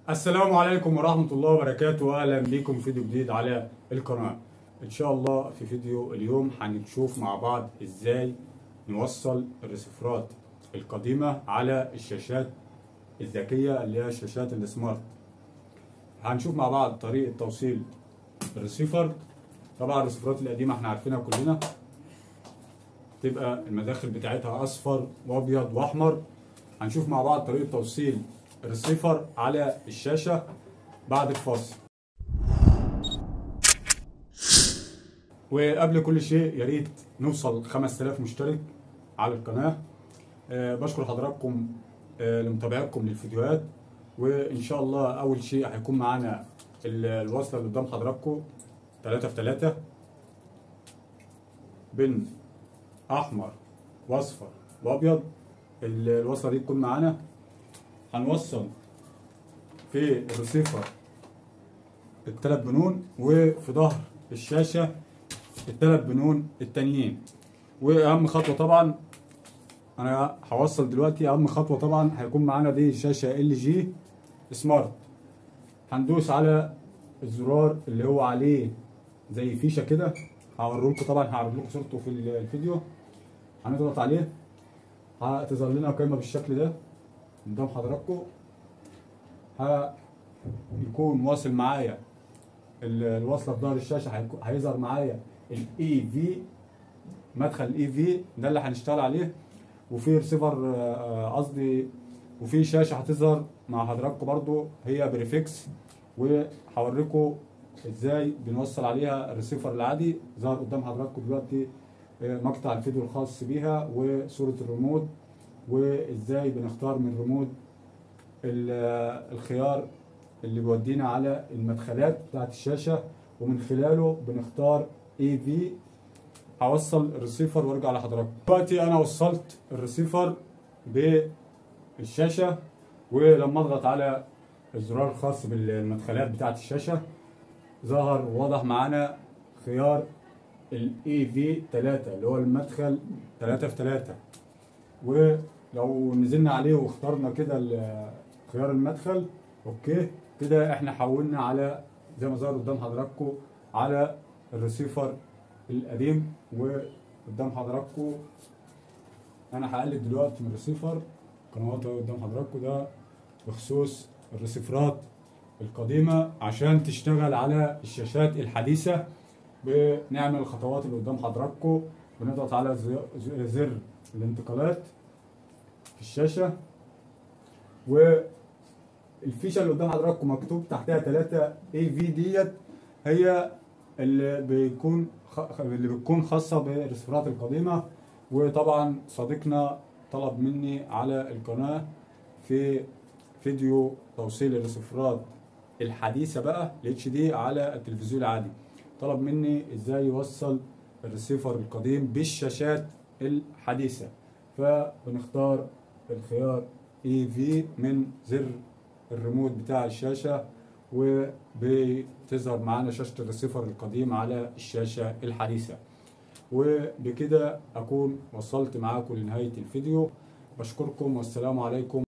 السلام عليكم ورحمة الله وبركاته أهلا بيكم في فيديو جديد على القناة إن شاء الله في فيديو اليوم هنشوف مع بعض إزاي نوصل الريسيفرات القديمة على الشاشات الذكية اللي هي الشاشات السمارت هنشوف مع بعض طريقة توصيل الريسيفر طبعا الريسيفرات القديمة احنا عارفينها كلنا تبقى المداخل بتاعتها أصفر وأبيض وأحمر هنشوف مع بعض طريقة توصيل الريسيفر على الشاشة بعد الفاصل وقبل كل شيء يا ريت نوصل 5000 مشترك على القناة أه بشكر حضراتكم أه لمتابعتكم للفيديوهات وإن شاء الله أول شيء هيكون معانا الوصلة اللي قدام حضراتكم 3 في 3 بين أحمر وأصفر وأبيض الوصلة دي تكون معانا هنوصل في الريسيفر الثلاث بنون وفي ظهر الشاشة الثلاث بنون التانيين واهم خطوة طبعا انا هوصل دلوقتي اهم خطوة طبعا هيكون معانا دي شاشة ال جي سمارت هندوس على الزرار اللي هو عليه زي فيشة كده هوريه لكم طبعا هعرض لكم صورته في الفيديو هنضغط عليه هتظهر لنا قائمة بالشكل ده قدام حضراتكم هيكون واصل معايا الوصله في ظهر الشاشه هيظهر معايا الاي في مدخل الاي في ده اللي هنشتغل عليه وفي ريسيفر قصدي وفي شاشه هتظهر مع حضراتكم برضو هي بريفكس وهوريكم ازاي بنوصل عليها الريسيفر العادي ظهر قدام حضراتكم دلوقتي مقطع الفيديو الخاص بيها وصوره الريموت وازاي بنختار من ريموت الخيار اللي بيودينا على المدخلات بتاعت الشاشه ومن خلاله بنختار اي في هوصل الريسيفر وارجع لحضراتكم دلوقتي انا وصلت الريسيفر بالشاشه ولما اضغط على الزرار الخاص بالمدخلات بتاعت الشاشه ظهر وضح معانا خيار الاي في 3 اللي هو المدخل 3 في 3 ولو نزلنا عليه واخترنا كده خيار المدخل اوكي كده احنا حولنا على زي ما ظهر قدام حضراتكم على الريسيفر القديم وقدام حضراتكم انا هقلب دلوقتي من الريسيفر قنوات قدام حضراتكم ده بخصوص الريسيفرات القديمه عشان تشتغل على الشاشات الحديثه بنعمل الخطوات اللي قدام حضراتكم بنضغط على زر الانتقالات في الشاشه والفيشه اللي قدام حضراتكم مكتوب تحتها 3 اي في ديت هي اللي بيكون خ... اللي بتكون خاصه بالريسيفرات القديمه وطبعا صديقنا طلب مني على القناه في فيديو توصيل الريسيفرات الحديثه بقى الاتش دي على التلفزيون العادي طلب مني ازاي يوصل الريسيفر القديم بالشاشات الحديثه فبنختار الخيار اي في من زر الريموت بتاع الشاشه وبتظهر معانا شاشه الريسيفر القديم على الشاشه الحديثه وبكده اكون وصلت معاكم لنهايه الفيديو بشكركم والسلام عليكم